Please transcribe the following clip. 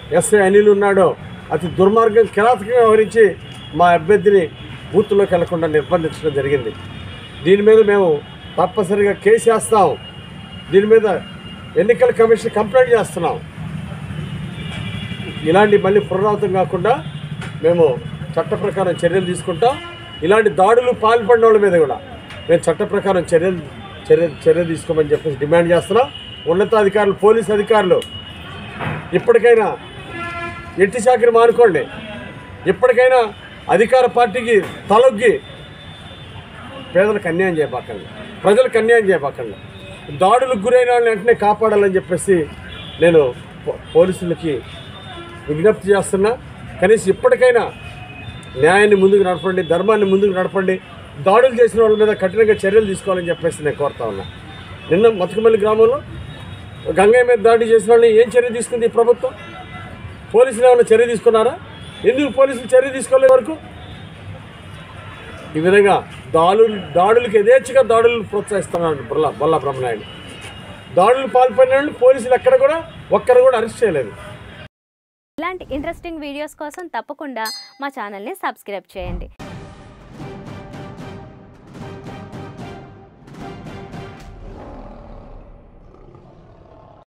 SI Anil ఉన్నాడో అతి దుర్మార్గం కిరాతకంగా వ్యవహరించి మా అభ్యర్థిని బూత్లోకి వెళ్లకుండా నిర్బంధించడం జరిగింది దీని మీద మేము తప్పనిసరిగా కేసు వేస్తాం దీని మీద ఎన్నికల కమిషన్ కంప్లైంట్ చేస్తున్నాం ఇలాంటి మళ్ళీ పునరావృతం కాకుండా మేము చట్ట ప్రకారం చర్యలు తీసుకుంటాం ఇలాంటి దాడులు పాల్పడిన వాళ్ళ మీద కూడా మేము చట్ట ప్రకారం చర్యలు చర్య చర్య తీసుకోమని చెప్పేసి డిమాండ్ చేస్తున్నాం ఉన్నతాధికారులు పోలీస్ అధికారులు ఇప్పటికైనా ఎట్టి చాకరి మానుకోండి ఇప్పటికైనా అధికార పార్టీకి తలొగ్గి పేదలకు అన్యాయం చేయబాకండి ప్రజలకు అన్యాయం చేయబాకండి దాడులకు గురైన వాళ్ళని వెంటనే కాపాడాలని చెప్పేసి నేను పో- పోలీసులకి విజ్ఞప్తి చేస్తున్నా కనీసం ఇప్పటికైనా న్యాయాన్ని ముందుకు నడపండి ధర్మాన్ని ముందుకు నడపండి దాడులు చేసిన వాళ్ళ మీద కఠినంగా చర్యలు తీసుకోవాలని చెప్పేసి నేను కోరుతా ఉన్నా నిన్న మతకమల్లి గ్రామంలో గంగయ్య మీద దాడి చేసిన వాళ్ళని ఏం చర్య తీసుకుంది ఈ ప్రభుత్వం పోలీసులు ఏమైనా చర్య తీసుకున్నారా ఎందుకు పోలీసులు చర్య తీసుకోలే వరకు ఈ విధంగా దాడులు దాడులకు యథేచ్ఛగా దాడులు ప్రోత్సహిస్తున్నాడు బొల్ల బొల్ల బ్రహ్మనాయుడు దాడులు పాల్పడిన వాళ్ళు పోలీసులు ఎక్కడ కూడా ఒక్కరు కూడా అరెస్ట్ చేయలేదు ఇలాంటి ఇంట్రెస్టింగ్ వీడియోస్ కోసం తప్పకుండా మా ఛానల్ని సబ్స్క్రైబ్ చేయండి